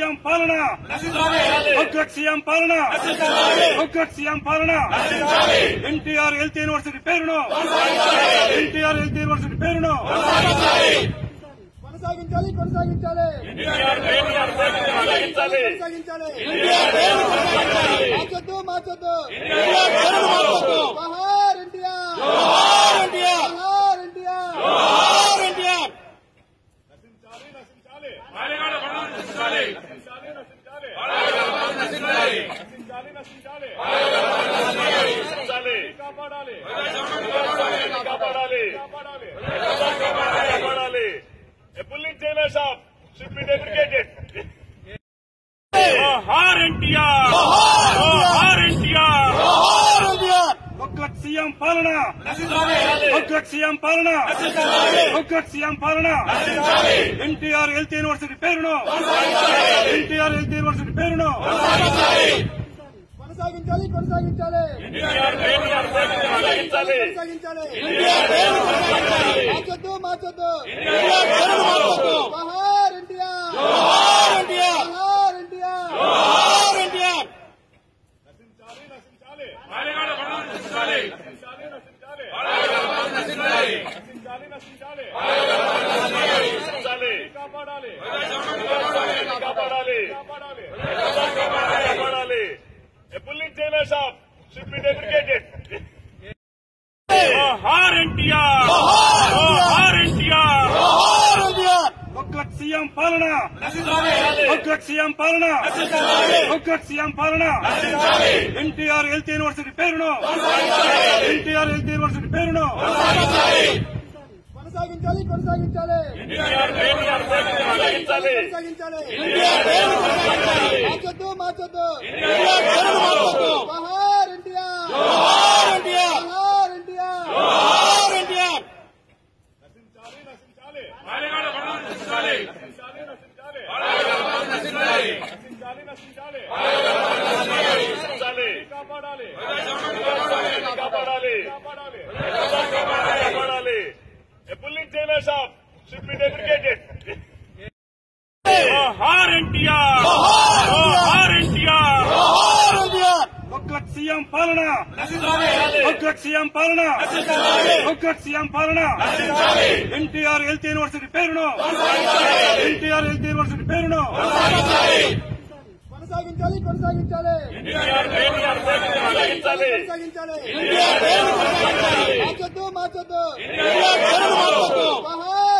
CM పాలన ఒక్కటి CM పాలన ఒక్కటి సీఎం పాలన ఎన్టీఆర్ హెల్త్ యూనివర్సిటీ పేరును ఎన్టీఆర్ హెల్త్ యూనివర్సిటీ పేరును కొనసాగించాలి కొనసాగించాలి కొనసాగించాలి మార్చొద్దు మార్చొద్దు బహార్ ఎన్టీఆర్ బహార్ ఎన్టీఆర్ కాపాడాలి కాపాడాలి కాపాడాలి A bullying jailer shop should be deprecated. Har NTR! Har NTR! ఒక్కటి సీఎం పాలన ఒక్కటి సీఎం పాలన ఒక్కటి సీఎం పాలన ఎన్టీఆర్ హెల్త్ యూనివర్సిటీ పేరును ఎన్టీఆర్ హెల్త్ యూనివర్సిటీ పేరును కొనసాగించాలి కొనసాగించాలి కొనసాగించాలి కొనసాగించాలి మార్చొద్దు మార్చొద్దు బహార్ ఎన్టీఆర్ బహార్ ఎన్టీఆర్ కాపాడాలి కాపాడాలి కాపాడాలి A bullying jailer shop should be deprecated. Har NTR! Har NTR! ఒక్కటి సీఎం పాలన ఒక్కటి సీఎం పాలన ఒక్కటి సీఎం పాలన ఎన్టీఆర్ హెల్త్ యూనివర్సిటీ పేరును ఎన్టీఆర్ హెల్త్ యూనివర్సిటీ పేరును కొనసాగించాలి కొనసాగించాలి కొనసాగించాలి కొనసాగించాలి మార్చొద్దు మార్చొద్దు బహార్ ఎన్టీఆర్ బహార్ ఎన్టీఆర్ కాపాడాలి కాపాడాలి కాపాడాలి A bullying jailer shop should be deprecated. Har NTR! Har NTR! ఒక్కటి సీఎం పాలన ఒక్కటి సీఎం పాలన ఒక్కటి సీఎం పాలన ఎన్టీఆర్ హెల్త్ యూనివర్సిటీ పేరును ఎన్టీఆర్ హెల్త్ యూనివర్సిటీ పేరును కొనసాగించాలి కొనసాగించాలి కొనసాగించాలి కొనసాగించాలి మార్చొద్దు మార్చొద్దు బహార్